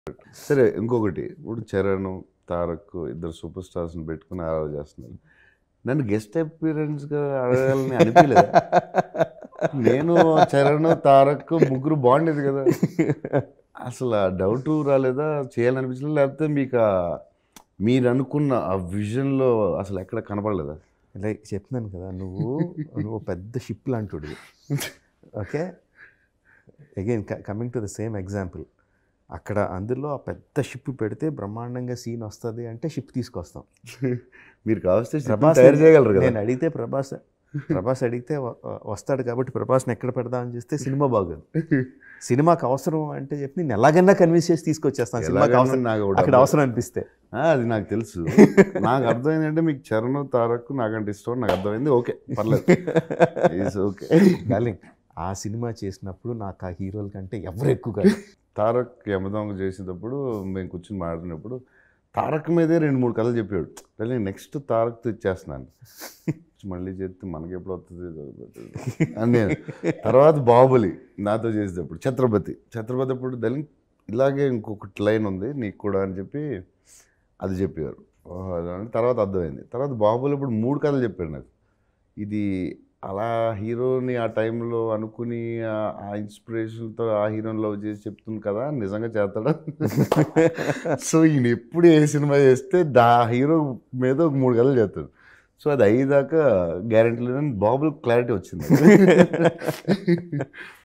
సరే ఇంకొకటి ఇప్పుడు చరణ్ తారక్ ఇద్దరు సూపర్ స్టార్స్ని పెట్టుకుని ఆరాధ చేస్తున్నారు నన్ను గెస్ట్ అపీరెన్స్గా అడగాలని అనిపించలేదు నేను చరణ్ తారక్ ముగ్గురు బాగుండేది కదా అసలు ఆ డౌట్ రాలేదా చేయాలనిపించలేదు లేకపోతే మీకు ఆ- మీరు అనుకున్న ఆ విజన్లో అసలు ఎక్కడ కనపడలేదా లైక్ చెప్తున్నాను కదా నువ్వు నువ్వు పెద్ద షిప్ లాంటివి okay again coming to the same example అక్కడ అందులో ఆ పెద్ద షిప్ పెడితే బ్రహ్మాండంగా సీన్ వస్తుంది అంటే షిప్ తీసుకొస్తాం మీరు కావస్తే ship ని ప్రభాస్ తయారు చేయగలరు కదా నేను అడిగితే ప్రభాస్ ప్రభాస్ అడిగితే వ- వస్తాడు కాబట్టి ప్రభాస్ని ఎక్కడ పెడదామని చేస్తే సినిమా బాగోదు సినిమాకి అవసరం అంటే చెప్పి నేను ఎలాగైనా కన్విన్స్ చేసి తీసుకొచ్చేస్తాను సినిమాకి ఎలాగైనా అవసరం నాకు ఒకటి అక్కడ అర్థం- అవసరం అనిపిస్తే ఆ, అది నాకు తెలుసు నాకు అర్థమైందంటే మీకు చరణ్ తారక్ నాకంటే ఇష్టం అని నాకు అర్థమైంది ఓకే పర్లేదు ఈజ్ ఓకే డార్లింగ్ ఆ సినిమా చేసినప్పుడు నాకు ఆ హీరోల కంటే ఎవరు ఎక్కువ కాదు తారక్ యమదొంగ చేసేటప్పుడు మేము కూర్చొని మాట్లాడినప్పుడు తారక్ మీదే రెండు మూడు కథలు చెప్పాడు నేను నెక్స్ట్ తారక్తో ఇచ్చేస్తున్నాను మళ్ళీ చేస్తే మనకి ఎప్పుడు వస్తుంది అని నేను తర్వాత బాహుబలి నాతో చేసేటప్పుడు ఛత్రపతి ఛత్రపతి అప్పుడు దళింగ్ ఇలాగే ఇంకొకటి లైన్ ఉంది నీకు కూడా అని చెప్పి అది చెప్పారు ఓహో, అది అని తర్వాత అర్థమైంది తర్వాత బాహుబలి ఇప్పుడు మూడు కథలు చెప్పారు నాకు ఇది అలా హీరోని ఆ టైంలో అనుకుని ఆ- ఆ ఇన్స్పిరేషన్తో ఆ హీరోని లవ్ చేసి చెప్తుంది కదా నిజంగా చేస్తాడా సో ఈయన ఎప్పుడు ఏ సినిమా చేస్తే దా హీరో మీద ఒక మూడు కథలు చేస్తాడు సో అది అయ్యేదాకా గ్యారంటీ లేదని బాబుల్ క్లారిటీ వచ్చింది